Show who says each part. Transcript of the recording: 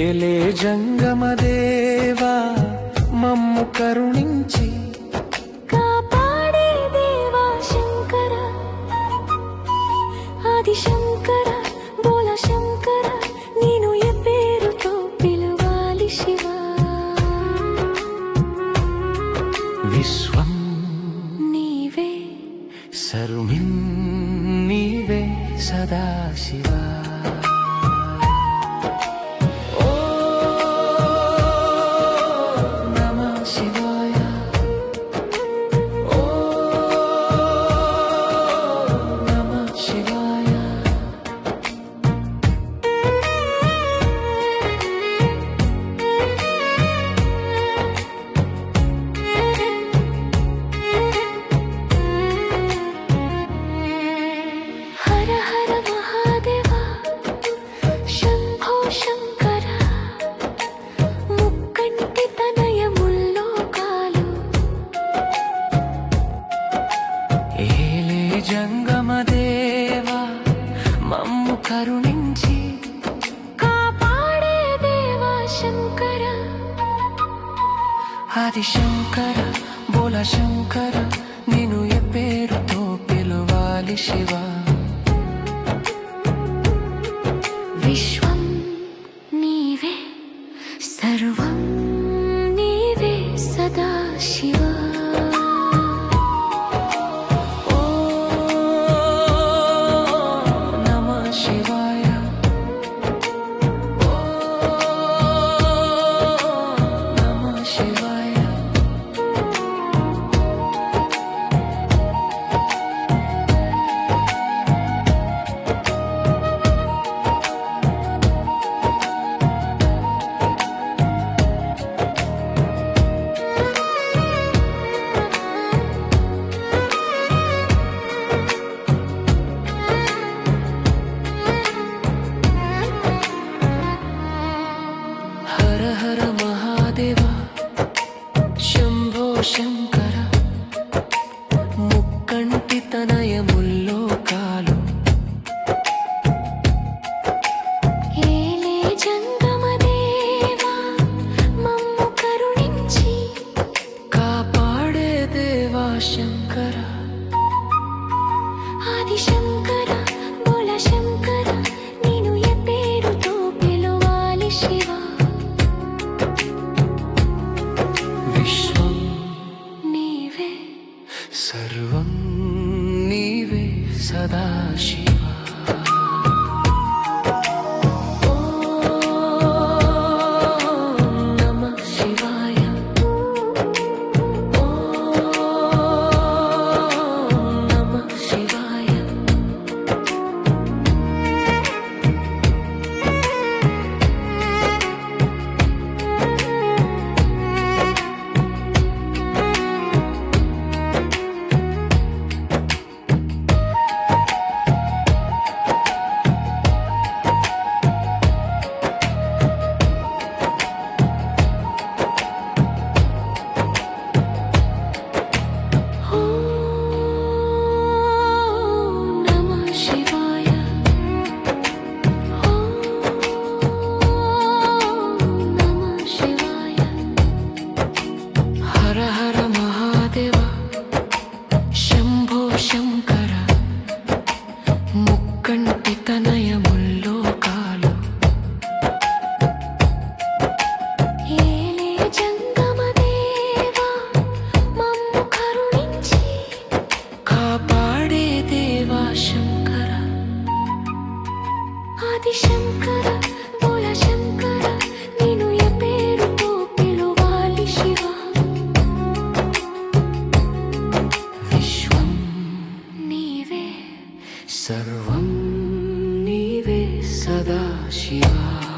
Speaker 1: ఏలే జంగమదేవా మమ్ము కరుణించి
Speaker 2: కాపాడే దేవా శంకర ఆది శంకర బోల శంకర నేను ఏ పేరుతో పిలవాలి శివా
Speaker 1: విశ్వం
Speaker 2: నీవే
Speaker 1: సర్విన్ నీవే సదాశివా ఓ నమః శివాయ ఓ నమః శివాయ
Speaker 2: హర హర మహాదేవా శంభో శంకర ముక్కంటి తనయముల్లో కాలు
Speaker 1: ఏలే జంగమదేవా మమ్ము కరుణించి
Speaker 2: కాపాడే దేవా శంకర
Speaker 1: ఆది శంకర బోల శంకర నేను ఏ పేరుతో పిలవాలి శివ
Speaker 2: విశ్వం నీవే సర్వం నీవే సదా శివా
Speaker 1: ఓ నమ శివాయ ఓ నమ శివాయ హర హర మహాదేవ శంభో శంకర ముక్కంటి తనయముల్లో కాలు
Speaker 2: ఏలే జంగమదేవా మమ్ము కరుణించి
Speaker 1: కాపాడే దేవా శంకర
Speaker 2: ఆది శంకర బోల శంకర నేను ఏ పేరుతో పిలవాలి శివా
Speaker 1: విశ్వం
Speaker 2: నీవే
Speaker 1: సర్వం నీవే సదాశివ
Speaker 2: ఓ నమః శివాయ ఓ నమః శివాయ ఓ నమః శివాయ ఓ నమః శివాయ
Speaker 1: హర హర మహాదేవ శంభో శంకర ముక్కంటి తనయముల్లో కాలు
Speaker 2: ఏలే జంగమదేవా మమ్ము కరుణించి
Speaker 1: కాపాడే దేవా శంకర
Speaker 2: ఆది శంకర బోల శంకర నేను ఏ పేరుతో పిలవాలి శివా
Speaker 1: విశ్వం
Speaker 2: నీవే
Speaker 1: సర్వం నీవే సదాశివా